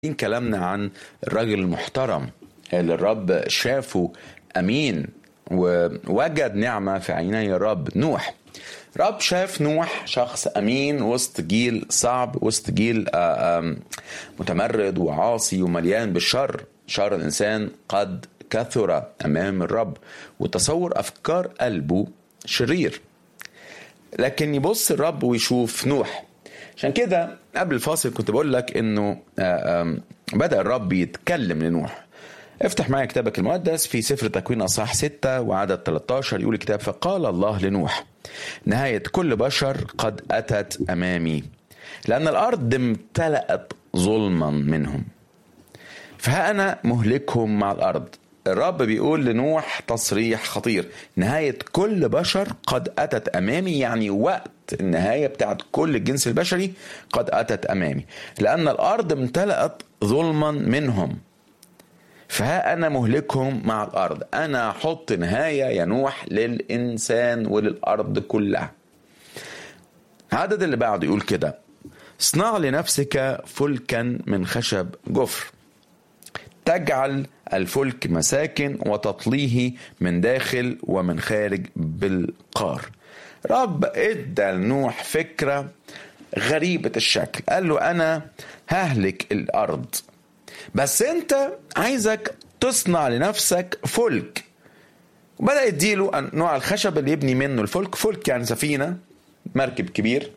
كلامنا عن الراجل المحترم اللي الرب شافه امين ووجد نعمه في عيني الرب نوح رب شاف نوح شخص امين وسط جيل صعب وسط جيل متمرد وعاصي ومليان بالشر شر الانسان قد كثر امام الرب وتصور افكار قلبه شرير لكن يبص الرب ويشوف نوح عشان كده قبل الفاصل كنت بقول لك انه بدا الرب يتكلم لنوح افتح معايا كتابك المقدس في سفر تكوين اصحاح 6 وعدد 13 يقول الكتاب فقال الله لنوح نهايه كل بشر قد اتت امامي لان الارض امتلأت ظلما منهم فها انا مهلكهم مع الارض الرب بيقول لنوح تصريح خطير نهاية كل بشر قد أتت أمامي يعني وقت النهاية بتاعت كل الجنس البشري قد أتت أمامي لأن الأرض امتلأت ظلما منهم فها أنا مهلكهم مع الأرض أنا أحط نهاية يا نوح للإنسان وللأرض كلها عدد اللي بعده يقول كده اصنع لنفسك فلكا من خشب جفر تجعل الفلك مساكن وتطليه من داخل ومن خارج بالقار رب ادى لنوح فكرة غريبة الشكل قال له أنا ههلك الأرض بس أنت عايزك تصنع لنفسك فلك بدأ يديله نوع الخشب اللي يبني منه الفلك فلك يعني سفينة مركب كبير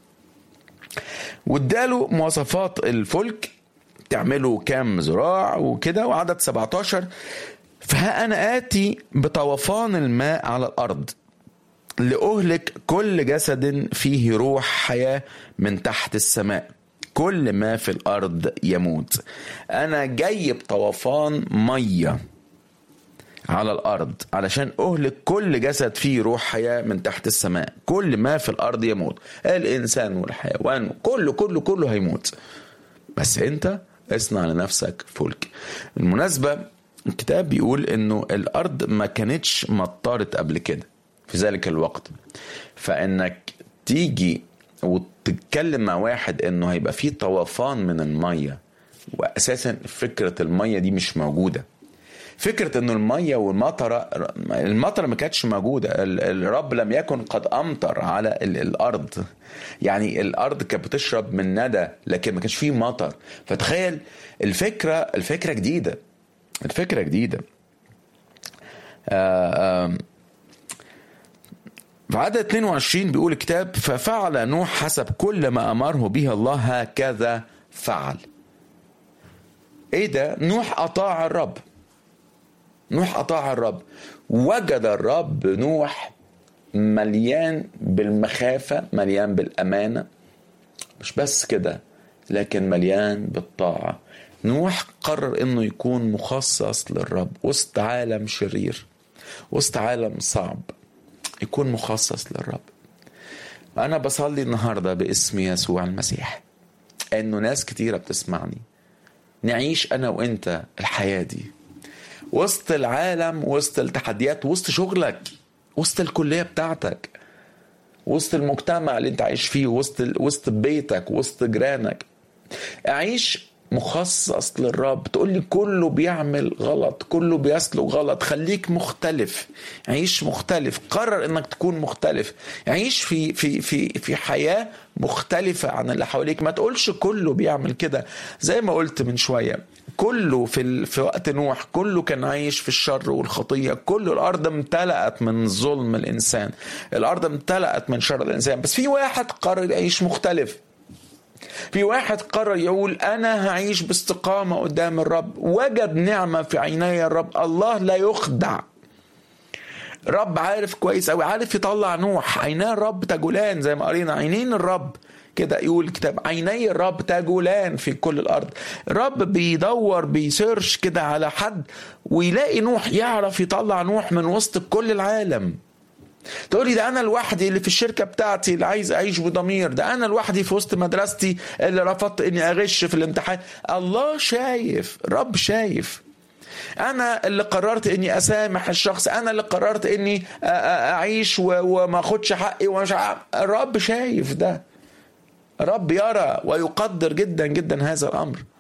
واداله مواصفات الفلك تعملوا كام ذراع وكده وعدد 17 فها أنا آتي بطوفان الماء على الأرض لأهلك كل جسد فيه روح حياة من تحت السماء كل ما في الأرض يموت أنا جاي بطوفان مية على الأرض علشان أهلك كل جسد فيه روح حياة من تحت السماء كل ما في الأرض يموت الإنسان والحيوان كله كله كله هيموت بس أنت اصنع لنفسك فلك بالمناسبة الكتاب بيقول انه الارض ما كانتش مطرت قبل كده في ذلك الوقت فانك تيجي وتتكلم مع واحد انه هيبقى فيه طوفان من المية واساسا فكرة المية دي مش موجودة فكرة انه المية والمطرة المطرة ما كانتش موجودة الرب لم يكن قد امطر على الارض يعني الارض كانت بتشرب من ندى لكن ما كانش فيه مطر فتخيل الفكرة الفكرة جديدة الفكرة جديدة آآ آآ في عدد 22 بيقول الكتاب ففعل نوح حسب كل ما امره به الله هكذا فعل ايه ده نوح اطاع الرب نوح أطاع الرب وجد الرب نوح مليان بالمخافة مليان بالأمانة مش بس كده لكن مليان بالطاعة نوح قرر انه يكون مخصص للرب وسط عالم شرير وسط عالم صعب يكون مخصص للرب انا بصلي النهاردة باسم يسوع المسيح انه ناس كتيرة بتسمعني نعيش انا وانت الحياة دي وسط العالم وسط التحديات وسط شغلك وسط الكليه بتاعتك وسط المجتمع اللي انت عايش فيه وسط وسط بيتك وسط جيرانك عيش مخصص للرب تقول لي كله بيعمل غلط كله بيسلك غلط خليك مختلف عيش مختلف قرر انك تكون مختلف عيش في في في في حياه مختلفه عن اللي حواليك ما تقولش كله بيعمل كده زي ما قلت من شويه كله في في وقت نوح كله كان عايش في الشر والخطيه كل الارض امتلأت من ظلم الانسان الارض امتلأت من شر الانسان بس في واحد قرر يعيش مختلف في واحد قرر يقول انا هعيش باستقامه قدام الرب وجد نعمه في عيني الرب الله لا يخدع رب عارف كويس قوي عارف يطلع نوح عيني الرب تجولان زي ما قرينا عينين الرب كده يقول الكتاب عيني الرب تجولان في كل الارض الرب بيدور بيسيرش كده على حد ويلاقي نوح يعرف يطلع نوح من وسط كل العالم تقولي ده انا لوحدي اللي في الشركه بتاعتي اللي عايز اعيش بضمير ده انا لوحدي في وسط مدرستي اللي رفضت اني اغش في الامتحان الله شايف رب شايف انا اللي قررت اني اسامح الشخص انا اللي قررت اني اعيش وما اخدش حقي ومش الرب شايف ده رب يرى ويقدر جدا جدا هذا الامر